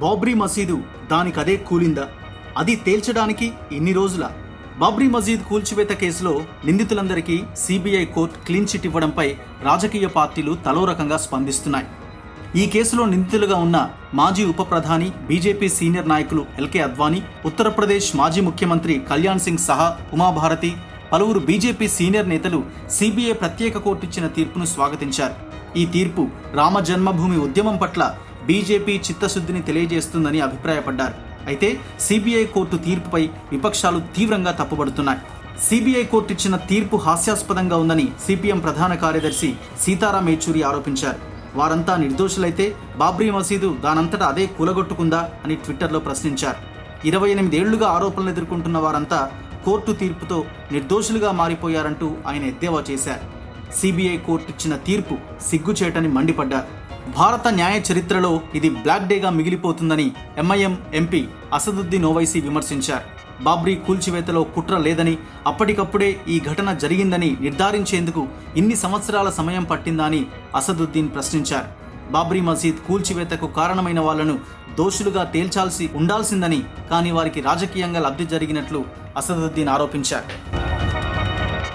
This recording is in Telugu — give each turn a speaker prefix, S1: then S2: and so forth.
S1: బాబ్రీ మసీదు దానికదే కూలిందా అది తేల్చడానికి ఇన్ని రోజుల బాబ్రీ మసీద్ కూల్చివేత కేసులో నిందితులందరికీ సిబిఐ కోర్టు క్లీన్ చిట్ ఇవ్వడంపై రాజకీయ పార్టీలు తలో రకంగా స్పందిస్తున్నాయి ఈ కేసులో నిందితులుగా ఉన్న మాజీ ఉప ప్రధాని బీజేపీ సీనియర్ నాయకులు ఎల్కే అద్వానీ ఉత్తరప్రదేశ్ మాజీ ముఖ్యమంత్రి కళ్యాణ్ సింగ్ సహా ఉమాభారతి పలువురు బీజేపీ సీనియర్ నేతలు సిబిఐ ప్రత్యేక కోర్టు ఇచ్చిన తీర్పును స్వాగతించారు ఈ తీర్పు రామ జన్మభూమి ఉద్యమం పట్ల బీజేపీ చిత్తశుద్ధిని తెలియజేస్తుందని అభిప్రాయపడ్డారు అయితే సిబిఐ కోర్టు తీర్పుపై విపక్షాలు తీవ్రంగా తప్పుబడుతున్నాయి సిబిఐ కోర్టు ఇచ్చిన తీర్పు హాస్యాస్పదంగా ఉందని సిపిఎం ప్రధాన కార్యదర్శి సీతారాం యేచూరి ఆరోపించారు వారంతా నిర్దోషులైతే బాబ్రీ మసీదు దానంతటా అదే కూలగొట్టుకుందా అని ట్విట్టర్లో ప్రశ్నించారు ఇరవై ఎనిమిదేళ్లుగా ఆరోపణలు ఎదుర్కొంటున్న వారంతా కోర్టు తీర్పుతో నిర్దోషులుగా మారిపోయారంటూ ఆయన ఎద్దేవా చేశారు సిబిఐ కోర్టు ఇచ్చిన తీర్పు సిగ్గుచేటని మండిపడ్డారు భారత న్యాయ చరిత్రలో ఇది బ్లాక్ డేగా మిగిలిపోతుందని ఎంఐఎం ఎంపీ అసదుద్దీన్ ఓవైసీ విమర్శించారు బాబ్రీ కూల్చివేతలో కుట్ర లేదని అప్పటికప్పుడే ఈ ఘటన జరిగిందని నిర్ధారించేందుకు ఇన్ని సంవత్సరాల సమయం పట్టిందా అని అసదుద్దీన్ ప్రశ్నించారు బాబ్రీ మసీద్ కూల్చివేతకు కారణమైన వాళ్లను దోషులుగా తేల్చాల్సి ఉండాల్సిందని కానీ వారికి రాజకీయంగా లబ్ధి జరిగినట్లు అసదుద్దీన్ ఆరోపించారు